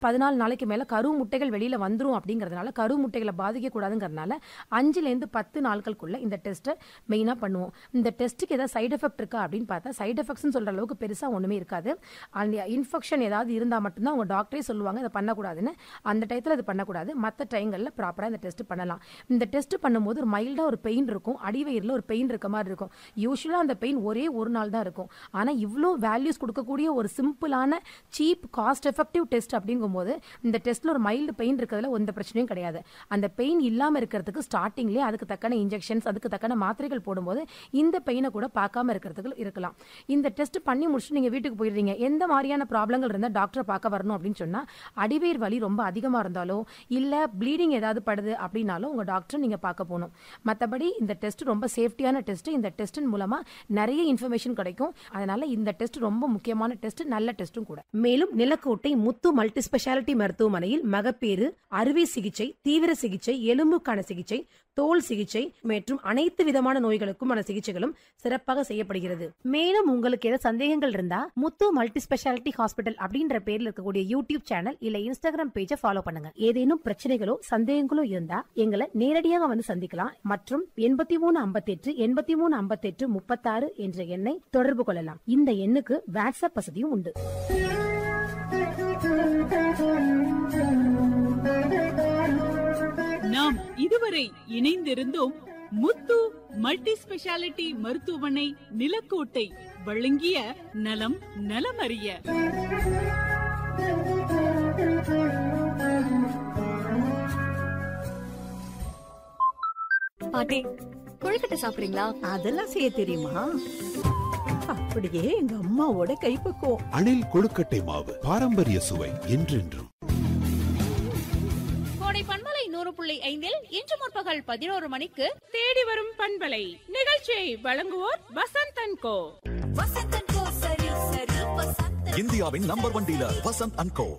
பதினாலு நாளைக்கு மேல கரு முட்டைகள் வெளியில வந்துரும் அப்படிங்கறதுனால கரு முட்டைகளை பாதிக்க கூடாதுங்கிறதுனால அஞ்சுல இருந்து பத்து நாட்களுக்குள்ள இந்த டெஸ்ட்டை மெயினா பண்ணுவோம் இந்த டெஸ்ட்டுக்கு ஏதாவது சைடு எஃபெக்ட் இருக்கா அப்படின்னு பார்த்தா சைடு எஃபெக்ட்ஸ் சொல்ற அளவுக்கு பெருசா ஒண்ணுமே இருக்காது அந்த இன்ஃபெக்ஷன் ஏதாவது இருந்தா மட்டும்தான் உங்க டாக்டரே சொல்லுவாங்க இதை பண்ணக்கூடாதுன்னு அந்த டயத்துல இது பண்ணக்கூடாது மற்ற டைங்கள்ல ப்ராப்பரா இந்த டெஸ்ட் பண்ணலாம் இந்த டெஸ்ட் பண்ணும்போது ஒரு மைல்டா ஒரு பெயின் இருக்கும் அடிவயிறுல ஒரு பெயின் இருக்க மாதிரி இருக்கும் யூஸ்வலா அந்த பெயின் ஒரே ஒரு நாள் தான் இருக்கும் ஆனா இவ்வளோ வேல்யூஸ் கொடுக்கக்கூடிய ஒரு சிம்பிளான சீப் காஸ்ட் எஃபெக்டிவ் டெஸ்ட் அப்படிங்கும்போது இந்த டெஸ்ட்ல ஒரு மைல்டு பெயின் இருக்கிறதுல எந்த பிரச்சனையும் கிடையாது அந்த பெயின் இல்லாம இருக்கிறதுக்கு ஸ்டார்டிங்லேயே அதுக்கு தக்கன இன்ஜெக்ஷன்ஸ் அதுக்கு தக்கன மாத்திரைகள் போடும்போது இந்த பெயினை கூட பார்க்காம இருக்கிறதுக்கு இருக்கலாம் இந்த டெஸ்ட் பண்ணி முடிச்சுட்டு நீங்க வீட்டுக்கு போயிடுறீங்க எந்த மாதிரியான ப்ராப்ளங்கள் இருந்தால் டாக்டரை பார்க்க வரணும் அப்படின்னு சொன்னா அடிவேர் வலி ரொம்ப அதிகமா இருந்தாலோ இல்ல ப்ளீடிங் ஏதாவது படுது அப்படின்னாலும் உங்க டாக்டர் நீங்க பார்க்க போகணும் மற்றபடி இந்த டெஸ்ட் ரொம்ப சேஃப்டியான டெஸ்ட் இந்த டெஸ்டின் மூலமா நிறைய இன்ஃபர்மேஷன் கிடைக்கும் அதனால இந்த டெஸ்ட் ரொம்ப முக்கியமான டெஸ்ட் நல்ல டெஸ்ட்டும் கூட மேலும் நிலக்கோட்டை முத்து மல்டி ஸ்பெஷாலிட்டி மருத்துவமனையில் மகப்பேறு அறுவை சிகிச்சை தீவிர சிகிச்சை எலும்புக்கான சிகிச்சை தோல் சிகிச்சை மற்றும் அனைத்து விதமான நோய்களுக்குமான சிகிச்சைகளும் சிறப்பாக செய்யப்படுகிறது மேலும் உங்களுக்கு ஏதாவது சந்தேகங்கள் இருந்தா முத்து மல்டி ஸ்பெஷாலிட்டி ஹாஸ்பிட்டல் அப்படின்ற பேர்ல இருக்கக்கூடிய யூடியூப் சேனல் இல்ல இன்ஸ்டாகிராம் பேஜை ஃபாலோ பண்ணுங்க ஏதேனும் பிரச்சனைகளோ சந்தேகங்களோ இருந்தா எங்களை நேரடியாக வந்து சந்திக்கலாம் மற்றும் எண்பத்தி மூணு ஐம்பத்தி எட்டு எண்பத்தி மூணு ஐம்பத்தி எட்டு முப்பத்தாறு என்ற எண்ணை தொடர்பு கொள்ளலாம் இந்த எண்ணுக்கு வாட்ஸ்அப் வசதியும் உண்டு நாம் இதுவரை இணைந்திருந்தோம் முத்து மல்டி ஸ்பெஷாலிட்டி மருத்துவமனை நிலக்கோட்டை வழங்கிய நலம் நலமறிய பாட்டி கொழுக்கட்டை சாப்பிடுறீங்களா அதெல்லாம் செய்ய தெரியுமா அப்படியே எங்க அம்மாவோட கைப்பக்குவம் அணில் கொழுக்கட்டை மாவு பாரம்பரிய சுவை என்றென்றும் கோடை பண்பலை நூறு புள்ளி ஐந்தில் இன்று முற்பகல் பதினோரு மணிக்கு தேடி வரும் பண்பலை நிகழ்ச்சியை வழங்குவோர் வசந்த் அண்ட் கோ இந்தியாவின் number one dealer Vasanth and co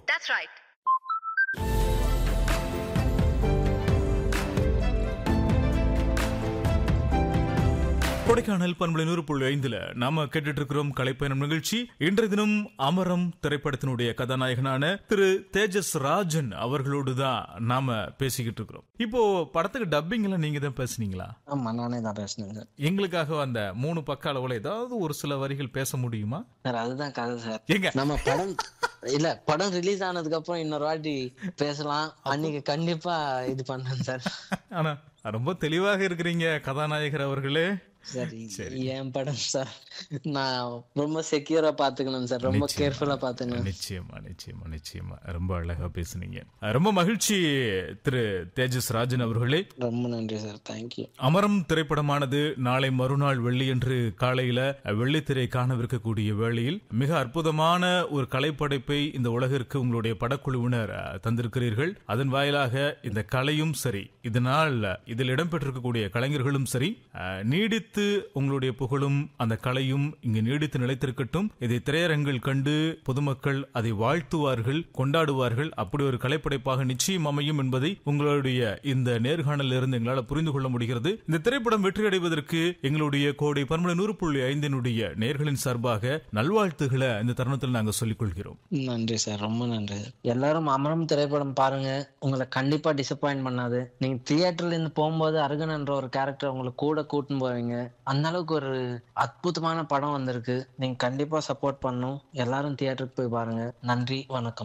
Kodaikanal பண்பலை நூறு புள்ளி ஐந்துல நாம கேட்டுட்டு இருக்கிறோம் கலைப்பயணம் நிகழ்ச்சி இன்றைய தினம் அமரம் திரைப்படத்தினுடைய கதாநாயகனான திரு தேஜஸ் ராஜன் அவர்களோடு தான் நாம பேசிக்கிட்டு இருக்கிறோம் இப்போ படத்துக்கு டப்பிங் எல்லாம் நீங்க தான் பேசுனீங்களா ஆமா நானே தான் பேசினேன் சார் எங்களுக்காக அந்த மூணு பக்க அளவுல ஏதாவது ஒரு சில வரிகள் பேச முடியுமா சார் அதுதான் கதை சார் எங்க நம்ம படம் இல்ல படம் ரிலீஸ் ஆனதுக்கு அப்புறம் இன்னொரு வாட்டி பேசலாம் அன்னைக்கு கண்டிப்பா இது பண்ணேன் சார் ஆனா ரொம்ப தெளிவாக இருக்கிறீங்க கதாநாயகர் அவர்களே சரி சரி. என் படம் சார் நான் ரொம்ப செக்யூரா பாத்துக்கணும் சார் ரொம்ப நிச்சயமா. கேர்ஃபுல்லா பாத்துக்கணும் நிச்சயமா நிச்சயமா நிச்சயமா ரொம்ப அழகா பேசுனீங்க ரொம்ப மகிழ்ச்சி திரு தேஜஸ் ராஜன் அவர்களே ரொம்ப நன்றி சார் தேங்க்யூ அமரம் திரைப்படமானது நாளை மறுநாள் வெள்ளியன்று காலையில வெள்ளித்திரை காணவிருக்கக்கூடிய வேளையில் மிக அற்புதமான ஒரு கலைப்படைப்பை இந்த உலகிற்கு உங்களுடைய படக்குழுவினர் அஹ், தந்திருக்கிறீர்கள் அதன் வாயிலாக இந்த கலையும் சரி இதனால் இதில் இடம்பெற்றிருக்கக்கூடிய கலைஞர்களும் சரி அஹ், நீடித்து உங்களுடைய புகழும் அந்த கலையும் இங்கு நீடித்து நிலைத்திருக்கட்டும் இதை திரையரங்கில் கண்டு பொதுமக்கள் அதை வாழ்த்துவார்கள் கொண்டாடுவார்கள் அப்படி ஒரு கலைப்படைப்பாக நிச்சயம் அமையும் என்பதை உங்களுடைய இந்த நேர்காணலில் இருந்து எங்களால் புரிந்து கொள்ள முடிகிறது இந்த திரைப்படம் வெற்றி அடைவதற்கு எங்களுடைய கோடை பன்மலை நூறு புள்ளி ஐந்தினுடைய நேர்களின் சார்பாக நல்வாழ்த்துகளை இந்த தருணத்தில் நாங்கள் சொல்லிக் கொள்கிறோம் நன்றி சார் ரொம்ப நன்றி சார் எல்லாரும் அமரம் திரைப்படம் பாருங்க உங்களை கண்டிப்பா டிசப்பாயிண்ட் பண்ணாது நீங்க தியேட்டர்ல இருந்து போகும்போது அருகன்ன்ற ஒரு கேரக்டர் உங்களை கூட கூட்டின்னு போவீங்க அந்த அளவுக்கு ஒரு அற்புதமான படம் வந்திருக்கு நீங்க கண்டிப்பா சப்போர்ட் பண்ணும் எல்லாரும் தியேட்டருக்கு போய் பாருங்க நன்றி வணக்கம்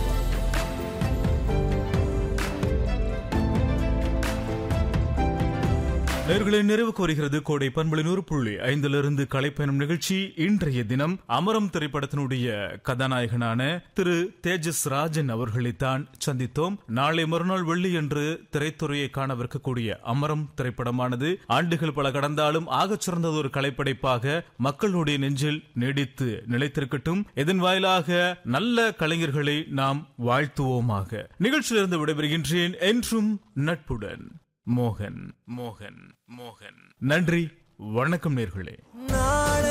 நேர்களை நிறைவுக்கு வருகிறது கோடை பண்பலை நூறு புள்ளி ஐந்திலிருந்து கலைப்பயணம் நிகழ்ச்சி இன்றைய தினம் அமரம் திரைப்படத்தினுடைய கதாநாயகனான திரு தேஜஸ் ராஜன் அவர்களைத்தான் சந்தித்தோம் நாளை மறுநாள் வெள்ளி என்று திரைத்துறையை காணவிருக்கக்கூடிய அமரம் திரைப்படமானது ஆண்டுகள் பல கடந்தாலும் ஆகச் சிறந்தது ஒரு கலைப்படைப்பாக மக்களுடைய நெஞ்சில் நீடித்து நிலைத்திருக்கட்டும் இதன் வாயிலாக நல்ல கலைஞர்களை நாம் வாழ்த்துவோமாக நிகழ்ச்சியிலிருந்து விடைபெறுகின்றேன் என்றும் நட்புடன் மோகன் மோகன் மோகன் நன்றி வணக்கம் நேர்களே நாளை